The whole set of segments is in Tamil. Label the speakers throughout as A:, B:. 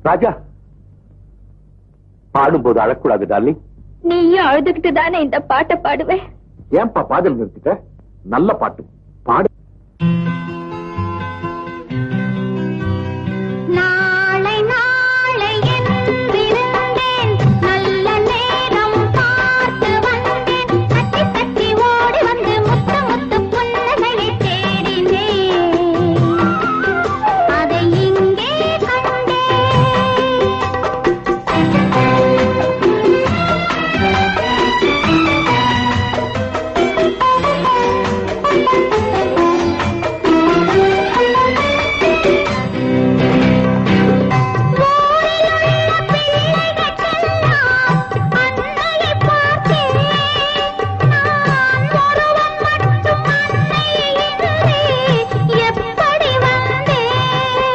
A: ராஜா பாடும்போது அழக்கூடாது டார்லிங்
B: நீயும் அழுதுகிட்டு தானே இந்த பாட்டை பாடுவேன்
A: ஏன்பா பாடல் நிறுத்திட்ட நல்ல பாட்டு பாடு
B: நாளை நாளை என்றிருந்தேன் நல்ல நேரம் பார்த்து வந்தேன் தட்டி தட்டி ஓடி வந்து முத்து முத்து புன்னகையை தேடினேன் அதை இங்கே கண்டேன் அன்னையை பார்த்தேன் நான் ஒருவன் மட்டும் அன்னை இன்றே எப்படி வந்தேன்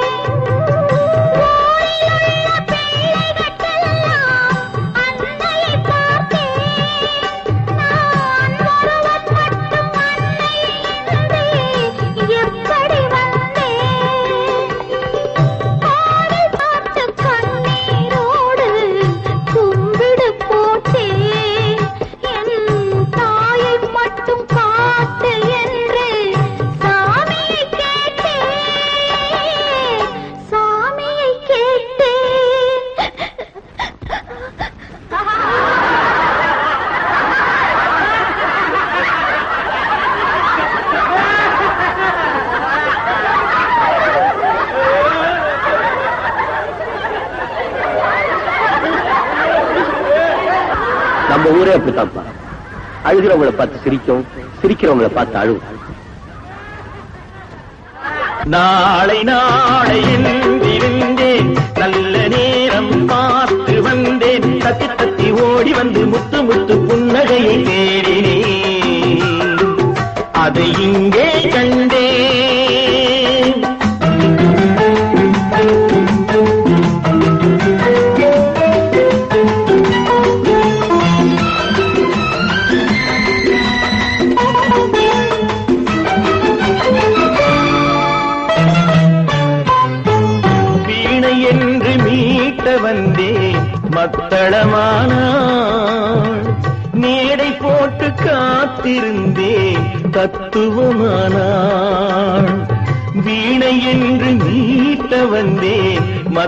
B: ஊரிலுள்ள பிள்ளைகளுக்கெல்லாம் அன்னையை பார்த்தேன் நான் ஒருவன் மட்டும் அன்னை இன்றே எப்படி வந்தேன் ஆடல் பார்த்து கண்ணீரோடு கும்பிடு போட்டே என் தாயை மட்டும் காட்டு என்று சாமியை கேட்டேன் சாமியை கேட்டேன்
A: நம்ம ஊரே அப்படித்தான்ப்பா அழுகிறவங்களை பார்த்து சிரிக்கும் சிரிக்கிறவங்களை பார்த்து அழுவும்
C: நாளை நாளை என்றிருந்தேன் நல்ல நேரம் பார்த்து வந்தேன் தத்தி தத்தி ஓடி வந்து முத்து முத்து புன்னகையை தேடினேன் அதை இங்கே கண்டேன் வீணை என்று மீட்ட வந்தேன் மத்தளமானாள் மேடை போட்டு காத்திருந்தேன் தத்துவமானாள் வீணை என்று மீட்ட வந்தேன்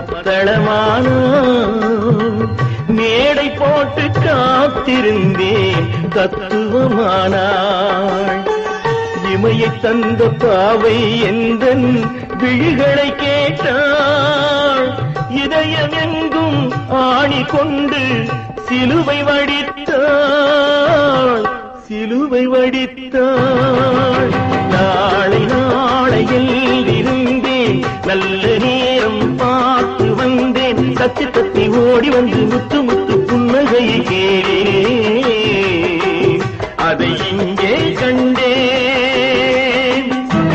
C: மத்தளமானாள் மேடை போட்டு காத்திருந்தேன் தத்துவமானாள் இமையை தந்த பாவை எந்தன் விழிகளை கேட்டாள் இதயம் எங்கும் ஆணி கொண்டு சிலுவை வடித்தாள் சிலுவை வடித்தாள் நாளை நாளையில் இருந்தேன் நல்ல நேரம் பார்த்து வந்தேன் தத்தி தத்தி ஓடி வந்து முத்து முத்து புன்னகையை கேளேன் அதை இங்கே கண்டேன்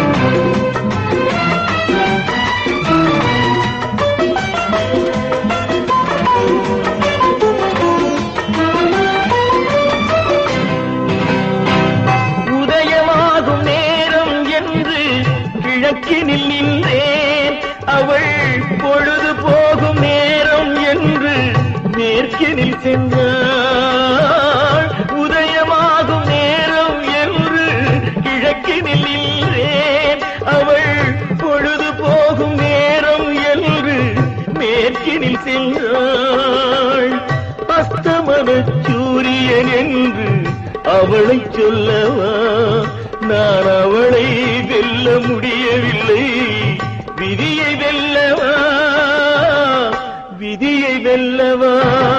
C: உதயமாகும் நேரம் என்று கிழக்கினில் நின்றேன் அவள் பொழுது போகும் நேரம் என்று மேற்கினில் சென்றாள் உதயமாகும் நேரம் என்று கிழக்கினில் நின்றேன் அவள் பொழுது போகும் நேரம் என்று மேற்கினில் சென்றாள் அஸ்தமன சூரியன் என்று அவளை சொல்லவா நான் அவளை வெல்ல முடியவில்லை விதியை வெல்லவா விதியை வெல்லவா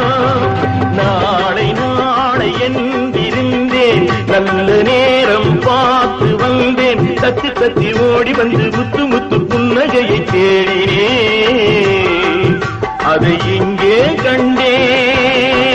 C: நாளை நாளை என்றிருந்தேன் நல்ல நேரம் பார்த்து வந்தேன் தத்தி தத்தி ஓடி வந்து முத்து முத்து புன்னகையை தேடினேன் அதை இங்கே கண்டேன்